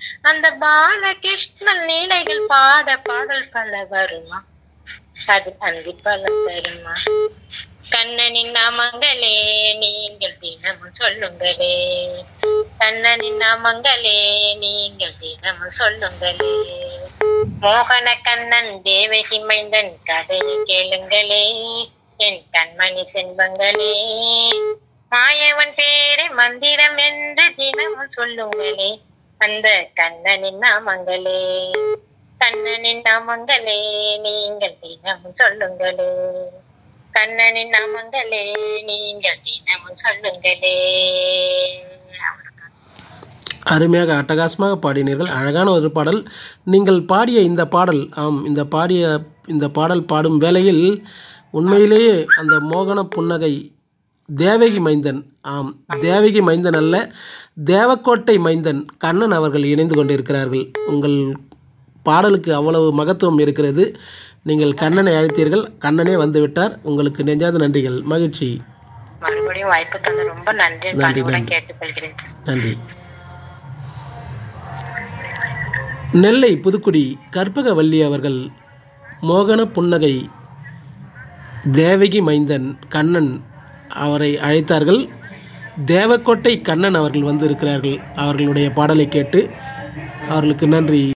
அந்த பாலகிருஷ்ணன் நீலைகள் பாட பாடல் பல வருமா அது அந்தி பல தருமா கண்ணனின் நாமங்களே நீங்கள் தினமும் சொல்லுங்களே கண்ணனின் நாமங்களே நீங்கள் தினமும் சொல்லுங்களே மோகன கண்ணன் தேவகி மைந்தன் கதையை கேளுங்களே என் கண்மணி செல்வங்களே மாயவன் பேரை மந்திரம் என்று தினமும் சொல்லுங்களே அந்த கண்ணனின் நாமங்களே கண்ணனின் நாமங்களே நீங்கள் தினமும் சொல்லுங்களே கண்ணனின் நாமங்களே நீங்கள் தினமும் சொல்லுங்களே அருமையாக அட்டகாசமாக பாடினீர்கள் அழகான ஒரு பாடல் நீங்கள் பாடிய இந்த பாடல் ஆம் இந்த பாடிய இந்த பாடல் பாடும் வேளையில் உண்மையிலேயே அந்த மோகன புன்னகை தேவகி மைந்தன் ஆம் தேவகி மைந்தன் அல்ல தேவக்கோட்டை மைந்தன் கண்ணன் அவர்கள் இணைந்து கொண்டிருக்கிறார்கள் உங்கள் பாடலுக்கு அவ்வளவு மகத்துவம் இருக்கிறது நீங்கள் கண்ணனை அழைத்தீர்கள் கண்ணனே வந்துவிட்டார் உங்களுக்கு நெஞ்சாத நன்றிகள் மகிழ்ச்சி மறுபடியும் வாய்ப்பு தந்து ரொம்ப நன்றி பணிவுடன் கேட்டுக்கொள்கிறேன் நன்றி நெல்லை புதுக்குடி கற்பகவல்லி அவர்கள் மோகன புன்னகை தேவகி மைந்தன் கண்ணன் அவரை அழைத்தார்கள் தேவக்கோட்டை கண்ணன் அவர்கள் வந்திருக்கிறார்கள் அவர்களுடைய பாடலை கேட்டு அவர்களுக்கு நன்றி